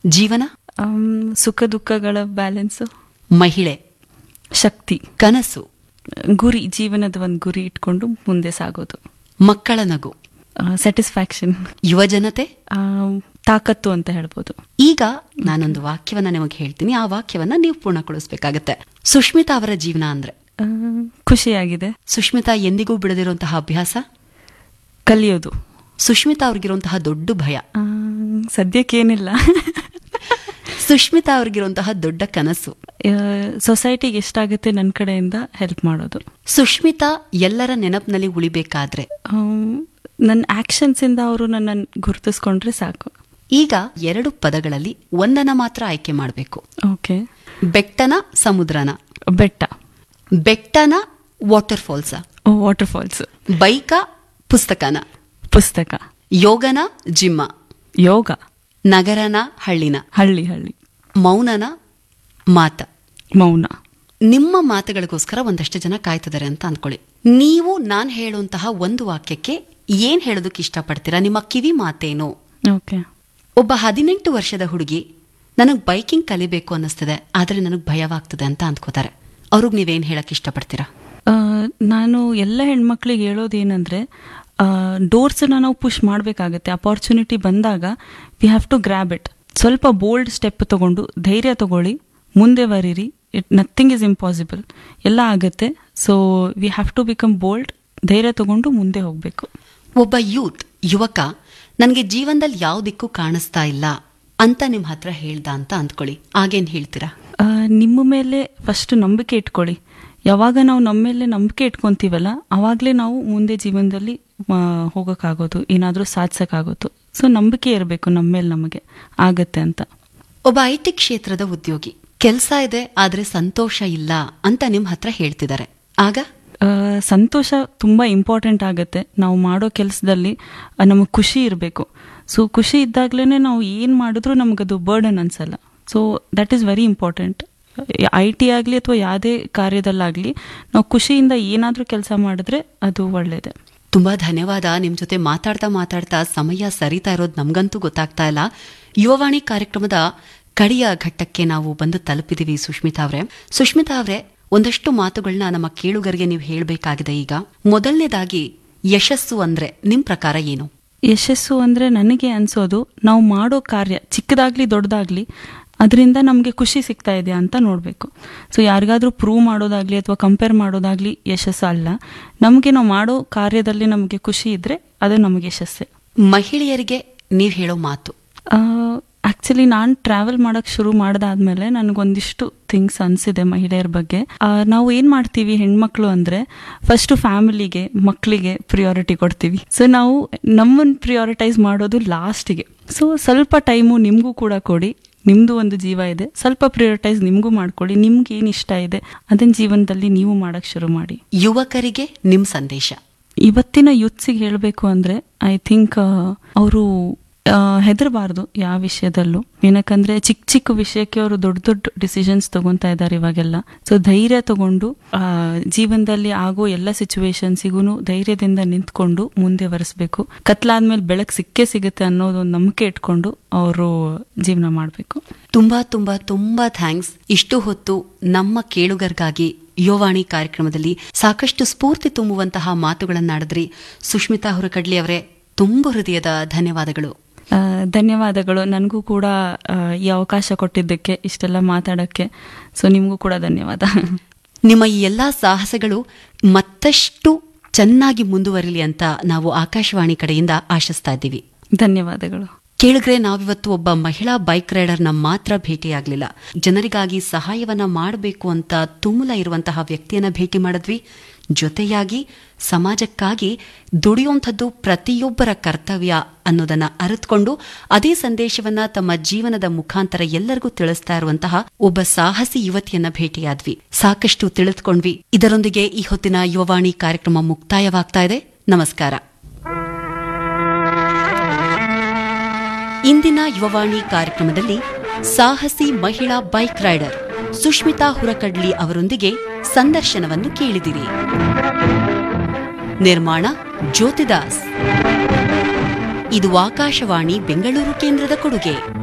ಜೀವನ ಆಮ್, ಸುಖ ದುಃಖಗಳ ಬ್ಯಾಲೆನ್ಸು ಮಹಿಳೆ ಶಕ್ತಿ ಕನಸು ಗುರಿ ಜೀವನದ ಒಂದು ಗುರಿ ಇಟ್ಕೊಂಡು ಮುಂದೆ ಸಾಗೋದು ಮಕ್ಕಳ ನಗು ಸ್ಯಾಟಿಸ್ಫ್ಯಾಕ್ಷನ್ ಯುವಜನತೆ ತಾಕತ್ತು ಅಂತ ಹೇಳ್ಬೋದು ಈಗ ನಾನೊಂದು ವಾಕ್ಯವನ್ನ ನಿಮಗೆ ಹೇಳ್ತೀನಿ ಆ ವಾಕ್ಯವನ್ನ ನೀವು ಪೂರ್ಣಗೊಳಿಸಬೇಕಾಗತ್ತೆ ಸುಷ್ಮಿತಾ ಅವರ ಜೀವನ ಅಂದ್ರೆ ಆ, ಖುಷಿಯಾಗಿದೆ ಸುಷ್ಮಿತಾ ಎಂದಿಗೂ ಬಿಡದಿರುವಂತಹ ಅಭ್ಯಾಸ ಕಲಿಯೋದು ಸುಷ್ಮಿತಾ ಅವ್ರಿಗಿರುವಂತಹ ದೊಡ್ಡ ಭಯ ಆ, ಸದ್ಯಕ್ಕೇನಿಲ್ಲ ಸುಷ್ಮಿತಾ ಅವ್ರಿಗಿರುವಂತಹ ದೊಡ್ಡ ಕನಸು ಸೊಸೈಟಿಗೆ ಎಷ್ಟಾಗುತ್ತೆ ನನ್ನ ಕಡೆಯಿಂದ ಹೆಲ್ಪ್ ಮಾಡೋದು ಸುಷ್ಮಿತಾ ಎಲ್ಲರ ನೆನಪಿನಲ್ಲಿ ಉಳಿಬೇಕಾದ್ರೆ ನನ್ನ ಆಕ್ಷನ್ಸಿಂದ ಅವರು ನನ್ನನ್ನು ಗುರುತಿಸ್ಕೊಂಡ್ರೆ ಸಾಕು ಈಗ ಎರಡು ಪದಗಳಲ್ಲಿ ಒಂದನ್ನ ಮಾತ್ರ ಆಯ್ಕೆ ಮಾಡಬೇಕು ಓಕೆ ಬೆಟ್ಟನ ಸಮುದ್ರನ ಬೆಟ್ಟ ಬೆಟ್ಟನ ವಾಟರ್ ಫಾಲ್ಸ ವಾಟರ್ ಫಾಲ್ಸ್ ಬೈಕ ಪುಸ್ತಕನ ಪುಸ್ತಕ ಯೋಗನ ಜಿಮ್ಮ ಯೋಗ ನಗರನ ಹಳ್ಳಿನ ಹಳ್ಳಿ ಹಳ್ಳಿ ಮೌನನ ಮಾತ ಮೌನ ನಿಮ್ಮ ಮಾತುಗಳಿಗೋಸ್ಕರ ಒಂದಷ್ಟು ಜನ ಕಾಯ್ತಿದ್ದಾರೆ ಅಂತ ಅನ್ಕೊಳ್ಳಿ ನೀವು ನಾನು ಹೇಳುವಂತಹ ಒಂದು ವಾಕ್ಯಕ್ಕೆ ಏನ್ ಹೇಳೋದಕ್ಕೆ ಇಷ್ಟಪಡ್ತೀರಾ ನಿಮ್ಮ ಕಿವಿ ಮಾತೇನು ಓಕೆ ಒಬ್ಬ ಹದಿನೆಂಟು ವರ್ಷದ ಹುಡುಗಿ ನನಗೆ ಬೈಕಿಂಗ್ ಕಲಿಬೇಕು ಅನ್ನಿಸ್ತಿದೆ ಆದರೆ ನನಗೆ ಭಯವಾಗ್ತದೆ ಅಂತ ಅಂದ್ಕೋತಾರೆ ಅವ್ರಿಗೆ ನೀವೇನ್ ಹೇಳಕ್ ಇಷ್ಟಪಡ್ತೀರಾ ಆ, ನಾನು ಎಲ್ಲ ಹೆಣ್ಮಕ್ಳಿಗೆ ಹೇಳೋದೇನೆಂದರೆ ಡೋರ್ಸನ್ನ ನಾವು ಪುಷ್ ಮಾಡಬೇಕಾಗತ್ತೆ ಅಪಾರ್ಚುನಿಟಿ ಬಂದಾಗ we have to grab it ಸ್ವಲ್ಪ ಬೋಲ್ಡ್ ಸ್ಟೆಪ್ ತಗೊಂಡು ಧೈರ್ಯ ತಗೊಳ್ಳಿ ಮುಂದೆ ಬರೀರಿ ಇಟ್ ನಥಿಂಗ್ ಇಸ್ ಇಂಪಾಸಿಬಲ್ ಎಲ್ಲ ಆಗುತ್ತೆ so we have to become bold ಧೈರ್ಯ ತಗೊಂಡು ಮುಂದೆ ಹೋಗಬೇಕು ಒಬ್ಬ ಯೂತ್ ಯುವಕ ನನಗೆ ಜೀವನದಲ್ಲಿ ಯಾವ ದಿಕ್ಕು ಕಾಣಿಸ್ತಾ ಇಲ್ಲ ಅಂತ ನಿಮ್ ಹತ್ರ ಹೇಳ್ದ ಅಂತ ಅಂದ್ಕೊಳ್ಳಿ ಆಗೇನ್ ಹೇಳ್ತೀರಾ ನಿಮ್ಮ ಮೇಲೆ ಫಸ್ಟ್ ನಂಬಿಕೆ ಇಟ್ಕೊಳ್ಳಿ ಯಾವಾಗ ನಾವು ನಮ್ಮ ಮೇಲೆ ನಂಬಿಕೆ ಇಟ್ಕೊಂತೀವಲ್ಲ ಅವಾಗಲೇ ನಾವು ಮುಂದೆ ಜೀವನದಲ್ಲಿ ಆ, ಹೋಗೋಕ್ಕಾಗೋದು ಏನಾದರೂ ಸಾಧಿಸೋಕ್ಕಾಗೋದು ಸೊ ನಂಬಿಕೆ ಇರಬೇಕು ನಮ್ಮ ಮೇಲೆ ನಮಗೆ ಆಗತ್ತೆ ಅಂತ ಒಬ್ಬ ಐ ಟಿ ಕ್ಷೇತ್ರದ ಉದ್ಯೋಗಿ ಕೆಲಸ ಇದೆ ಆದ್ರೆ ಸಂತೋಷ ಇಲ್ಲ ಅಂತ ನಿಮ್ ಹತ್ರ ಹೇಳ್ತಿದ್ದಾರೆ ಆಗ ಆ, ಸಂತೋಷ ತುಂಬ ಇಂಪಾರ್ಟೆಂಟ್ ಆಗುತ್ತೆ ನಾವು ಮಾಡೋ ಕೆಲಸದಲ್ಲಿ ನಮಗೆ ಖುಷಿ ಇರಬೇಕು ಸೊ ಖುಷಿ ಇದ್ದಾಗಲೇ ನಾವು ಏನು ಮಾಡಿದ್ರೂ ನಮಗದು ಬರ್ಡನ್ ಅನ್ಸಲ್ಲ so that is very important I T ಆಗಲಿ ಅಥವಾ ಯಾವುದೇ ಕಾರ್ಯದಲ್ಲಾಗಲಿ ನಾವು ಖುಷಿಯಿಂದ ಏನಾದರೂ ಕೆಲಸ ಮಾಡಿದ್ರೆ ಅದು ಒಳ್ಳೆಯದೇ ತುಂಬಾ ಧನ್ಯವಾದ ನಿಮ್ ಜೊತೆ ಮಾತಾಡ್ತಾ ಮಾತಾಡ್ತಾ ಸಮಯ ಸರಿತಾ ಇರೋದು ನಮ್ಗಂತೂ ಗೊತ್ತಾಗ್ತಾ ಇಲ್ಲ ಯುವವಾಣಿ ಕಾರ್ಯಕ್ರಮದ ಕಡೆಯ ಘಟ್ಟಕ್ಕೆ ನಾವು ಬಂದು ತಲುಪಿದೀವಿ ಸುಷ್ಮಿತಾ ಅವರೇ ಸುಷ್ಮಿತಾ ಅವರೇ ಒಂದಷ್ಟು ಮಾತುಗಳನ್ನ ನಮ್ಮ ಕೇಳುಗರಿಗೆ ನೀವು ಹೇಳಬೇಕಾಗಿದೆ ಈಗ ಮೊದಲನೇದಾಗಿ ಯಶಸ್ಸು ಅಂದ್ರೆ ನಿಮ್ ಪ್ರಕಾರ ಏನು ಯಶಸ್ಸು ಅಂದರೆ ನನಗೆ ಅನಿಸೋದು ನಾವು ಮಾಡೋ ಕಾರ್ಯ ಚಿಕ್ಕದಾಗ್ಲಿ ದೊಡ್ಡದಾಗ್ಲಿ ಅದರಿಂದ ನಮಗೆ ಖುಷಿ ಸಿಗ್ತಾ ಇದೆಯಾ ಅಂತ ನೋಡಬೇಕು ಸೊ ಯಾರಿಗಾದ್ರೂ ಪ್ರೂವ್ ಮಾಡೋದಾಗ್ಲಿ ಅಥವಾ ಕಂಪೇರ್ ಮಾಡೋದಾಗ್ಲಿ ಯಶಸ್ಸು ಅಲ್ಲ ನಮಗೆ ನಾವು ಮಾಡೋ ಕಾರ್ಯದಲ್ಲಿ ನಮಗೆ ಖುಷಿ ಇದ್ದರೆ ಅದು ನಮಗೆ ಯಶಸ್ಸೇ ಮಹಿಳೆಯರಿಗೆ ನೀವ್ ಹೇಳೋ ಮಾತು ಆ್ಯಕ್ಚುಲಿ ನಾನು ಟ್ರಾವೆಲ್ ಮಾಡೋಕ್ಕೆ ಶುರು ಮಾಡಿದಾದ್ಮೇಲೆ ನನಗೊಂದಿಷ್ಟು ಥಿಂಗ್ಸ್ ಅನಿಸಿದೆ ಮಹಿಳೆಯರ ಬಗ್ಗೆ ಆ, ನಾವು ಏನು ಮಾಡ್ತೀವಿ ಹೆಣ್ಮಕ್ಳು ಅಂದರೆ ಫಸ್ಟು ಫ್ಯಾಮಿಲಿಗೆ ಮಕ್ಕಳಿಗೆ ಪ್ರಿಯಾರಿಟಿ ಕೊಡ್ತೀವಿ ಸೊ ನಾವು ನಮ್ಮನ್ನು ಪ್ರಿಯಾರಿಟೈಸ್ ಮಾಡೋದು ಲಾಸ್ಟಿಗೆ ಸೊ ಸ್ವಲ್ಪ ಟೈಮು ನಿಮಗೂ ಕೂಡ ಕೊಡಿ ನಿಮ್ಮದು ಒಂದು ಜೀವ ಇದೆ ಸ್ವಲ್ಪ ಪ್ರಿಯಾರಿಟೈಸ್ ನಿಮಗೂ ಮಾಡ್ಕೊಳ್ಳಿ ನಿಮ್ಗೆ ಏನು ಇಷ್ಟ ಇದೆ ಅದನ್ನ ಜೀವನದಲ್ಲಿ ನೀವು ಮಾಡೋಕ್ಕೆ ಶುರು ಮಾಡಿ ಯುವಕರಿಗೆ ನಿಮ್ ಸಂದೇಶ ಇವತ್ತಿನ ಯೂತ್ಸಿಗೆ ಹೇಳಬೇಕು ಅಂದರೆ ಐ ಥಿಂಕ್ ಅವರು ಹೆದರಬಾರ್ದು ಯಾವ ವಿಷಯದಲ್ಲೂ ಏನಕ್ಕಂದ್ರೆ ಚಿಕ್ಕ ಚಿಕ್ಕ ವಿಷಯಕ್ಕೆ ಅವರು ದೊಡ್ಡ ದೊಡ್ಡ ಡಿಸಿಷನ್ಸ್ ತಗೊಂತಾ ಇದ್ದಾರೆ ಇವಾಗೆಲ್ಲ ಸೊ ಧೈರ್ಯ ತಗೊಂಡು ಆ, ಜೀವನದಲ್ಲಿ ಆಗೋ ಎಲ್ಲ ಸಿಚುವೇಶನ್ಸಿಗೂ ಧೈರ್ಯದಿಂದ ನಿಂತ್ಕೊಂಡು ಮುಂದೆ ಬರೆಸ್ಬೇಕು ಕತ್ಲಾದ್ಮೇಲೆ ಬೆಳಕು ಸಿಕ್ಕೇ ಸಿಗುತ್ತೆ ಅನ್ನೋದೊಂದು ನಂಬಿಕೆ ಇಟ್ಕೊಂಡು ಅವರು ಜೀವನ ಮಾಡಬೇಕು ತುಂಬಾ ತುಂಬಾ ತುಂಬಾ ಥ್ಯಾಂಕ್ಸ್ ಇಷ್ಟು ಹೊತ್ತು ನಮ್ಮ ಕೇಳುಗರಿಗಾಗಿ ಯುವವಾಣಿ ಕಾರ್ಯಕ್ರಮದಲ್ಲಿ ಸಾಕಷ್ಟು ಸ್ಫೂರ್ತಿ ತುಂಬುವಂತಹ ಮಾತುಗಳನ್ನಾಡಿದ್ರಿ ಸುಷ್ಮಿತಾ ಹುರಕಡ್ಲಿ ಅವರೇ ತುಂಬು ಹೃದಯದ ಧನ್ಯವಾದಗಳು ಆ, ಧನ್ಯವಾದಗಳು ನನಗೂ ಕೂಡ ಆ, ಈ ಅವಕಾಶ ಕೊಟ್ಟಿದ್ದಕ್ಕೆ ಇಷ್ಟೆಲ್ಲ ಮಾತಾಡೋಕ್ಕೆ ಸೊ ನಿಮಗೂ ಕೂಡ ಧನ್ಯವಾದ ನಿಮ್ಮ ಈ ಎಲ್ಲಾ ಸಾಹಸಗಳು ಮತ್ತಷ್ಟು ಚೆನ್ನಾಗಿ ಮುಂದುವರಿಲಿ ಅಂತ ನಾವು ಆಕಾಶವಾಣಿ ಕಡೆಯಿಂದ ಆಶಿಸ್ತಾ ಇದ್ದೀವಿ ಧನ್ಯವಾದಗಳು ಕೇಳಿದ್ರೆ ನಾವಿವತ್ತು ಒಬ್ಬ ಮಹಿಳಾ ಬೈಕ್ ರೈಡರ್ನ ಮಾತ್ರ ಭೇಟಿಯಾಗಲಿಲ್ಲ ಜನರಿಗಾಗಿ ಸಹಾಯವನ್ನ ಮಾಡಬೇಕು ಅಂತ ತುಮುಲ ಇರುವಂತಹ ವ್ಯಕ್ತಿಯನ್ನ ಭೇಟಿ ಮಾಡಿದ್ವಿ ಜೊತೆಯಾಗಿ ಸಮಾಜಕ್ಕಾಗಿ ದುಡಿಯುವಂಥದ್ದು ಪ್ರತಿಯೊಬ್ಬರ ಕರ್ತವ್ಯ ಅನ್ನೋದನ್ನ ಅರಿತುಕೊಂಡು ಅದೇ ಸಂದೇಶವನ್ನ ತಮ್ಮ ಜೀವನದ ಮುಖಾಂತರ ಎಲ್ಲರಿಗೂ ತಿಳಿಸ್ತಾ ಇರುವಂತಹ ಒಬ್ಬ ಸಾಹಸಿ ಯುವತಿಯನ್ನ ಭೇಟಿಯಾದ್ವಿ ಸಾಕಷ್ಟು ತಿಳಿದುಕೊಂಡ್ವಿ ಇದರೊಂದಿಗೆ ಈ ಹೊತ್ತಿನ ಯುವವಾಣಿ ಕಾರ್ಯಕ್ರಮ ಮುಕ್ತಾಯವಾಗ್ತಾ ಇದೆ ನಮಸ್ಕಾರ ಇಂದಿನ ಯುವವಾಣಿ ಕಾರ್ಯಕ್ರಮದಲ್ಲಿ ಸಾಹಸಿ ಮಹಿಳಾ ಬೈಕ್ ರೈಡರ್ ಸುಷ್ಮಿತಾ ಹುರಕಡ್ಲಿ ಅವರೊಂದಿಗೆ ಸಂದರ್ಶನವನ್ನು ಕೇಳಿದಿರಿ ನಿರ್ಮಾಣ ಜ್ಯೋತಿದಾಸ್ ಇದು ಆಕಾಶವಾಣಿ ಬೆಂಗಳೂರು ಕೇಂದ್ರದ ಕೊಡುಗೆ